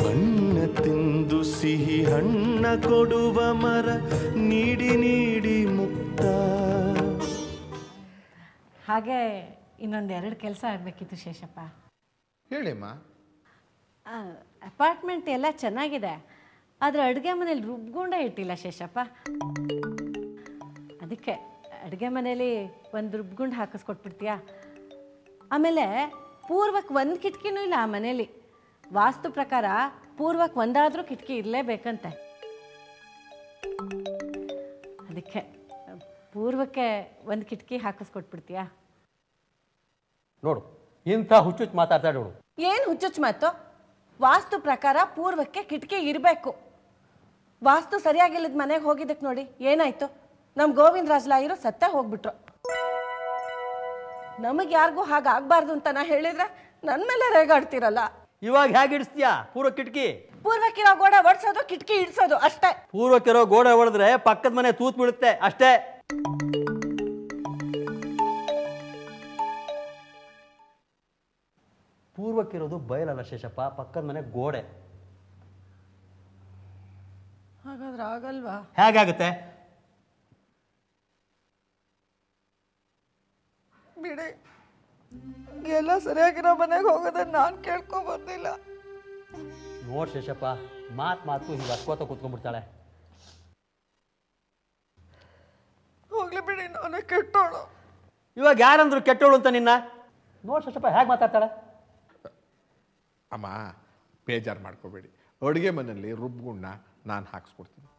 ಬಣ್ಣ ತಿಂದು ಸಿಹಿ ಹಣ್ಣ ಕೊಡುವ ಮರ ನೀಡಿ ನೀಡಿ ಮುಕ್ತ ಹಾಗೆ ಇನ್ನೊಂದು ಎರಡು ಕೆಲಸ ಆಗಬೇಕಿತ್ತು ಶೇಷಪ್ಪ ಹೇಳಿಮ್ಮ ಅಪಾರ್ಟ್ಮೆಂಟ್ ಎಲ್ಲ ಚೆನ್ನಾಗಿದೆ ಆದರೆ ಅಡುಗೆ ಮನೇಲಿ ರುಬ್ಗುಂಡ ಇಟ್ಟಿಲ್ಲ ಶೇಷಪ್ಪ ಅದಕ್ಕೆ ಅಡುಗೆ ಮನೇಲಿ ಒಂದು ರುಬ್ಗುಂಡು ಹಾಕಿಸ್ಕೊಟ್ಬಿಡ್ತೀಯಾ ಆಮೇಲೆ ಪೂರ್ವಕ್ಕೆ ಒಂದು ಕಿಟಕಿನೂ ಇಲ್ಲ ಆ ಮನೇಲಿ ವಾಸ್ತು ಪ್ರಕಾರ ಪೂರ್ವಕ್ಕೆ ಒಂದಾದರೂ ಕಿಟಕಿ ಇರಲೇಬೇಕಂತೆ ಅದಕ್ಕೆ ಪೂರ್ವಕ್ಕೆ ಒಂದು ಕಿಟಕಿ ಹಾಕಿಸ್ಕೊಟ್ಬಿಡ್ತೀಯಾ ನೋಡು ಇಂಥ ಹುಚ್ಚುಚ್ಚು ಮಾತಾಡ್ತಾ ನೋಡು ಏನು ಹುಚ್ಚುಚ್ಚು ಮಾತು ವಾಸ್ತು ಪ್ರಕಾರ ಪೂರ್ವಕ್ಕೆ ಕಿಟಕಿ ಇರಬೇಕು ವಾಸ್ತು ಸರಿಯಾಗಿಲ್ಲದ ಮನೆಗೆ ಹೋಗಿದ್ದಕ್ಕೆ ನೋಡಿ ಏನಾಯ್ತು ನಮ್ಮ ಗೋವಿಂದ ರಾಜ್ಲಾಯಿರು ಸತ್ತೇ ಹೋಗ್ಬಿಟ್ರು ನಮಗೆ ಯಾರಿಗೂ ಹಾಗಾಗಬಾರ್ದು ಅಂತ ನಾ ಹೇಳಿದ್ರೆ ನನ್ನ ಮೇಲೆ ರೇಗಾಡ್ತಿರಲ್ಲ ಇವಾಗ ಹೇಗೆ ಇಡಿಸ್ತೀಯಾ ಪೂರ್ವ ಕಿಟಕಿ ಪೂರ್ವಕ್ಕಿರೋ ಗೋಡೆ ಒಡ್ಸೋದು ಕಿಟಕಿ ಇಡ್ಸೋದು ಅಷ್ಟೇ ಪೂರ್ವಕ್ಕಿರೋ ಗೋಡೆ ಹೊಡೆದ್ರೆ ಪಕ್ಕದ ಮನೆ ತೂತ್ ಬೀಳುತ್ತೆ ಅಷ್ಟೇ ಪೂರ್ವಕ್ಕಿರೋದು ಬಯಲಲ್ಲ ಶೇಷಪ್ಪ ಪಕ್ಕದ ಮನೆ ಗೋಡೆ ಹಾಗಾದ್ರೆ ಆಗಲ್ವಾ ಹೇಗಾಗುತ್ತೆ ಬಿಡಿ ಎಲ್ಲ ಸರಿಯಾಗಿರೋ ಮನೆಗೆ ಹೋಗೋದನ್ನ ನಾನು ಕೇಳ್ಕೊ ಬಂದಿಲ್ಲ ನೋಡ್ ಶೇಷಪ್ಪ ಮಾತ್ ಮಾತು ಹಿಂಗೆ ಅಸ್ಕೋತ ಕೂತ್ಕೊಂಡ್ಬಿಡ್ತಾಳೆ ಹೋಗ್ಲಿ ಬಿಡಿ ನಾನೇ ಕೆಟ್ಟೋಳು ಇವಾಗ ಯಾರಂದ್ರು ಕೆಟ್ಟೋಳು ಅಂತ ನಿನ್ನ ನೋಡ್ ಶೇಷಪ್ಪ ಹೇಗೆ ಮಾತಾಡ್ತಾಳೆ ಅಮ್ಮ ಬೇಜಾರು ಮಾಡ್ಕೋಬೇಡಿ ಅಡುಗೆ ಮನೆಯಲ್ಲಿ ರುಬ್ಗುಣ್ಣ ನಾನು ಹಾಕ್ಸ್ಕೊಡ್ತೀನಿ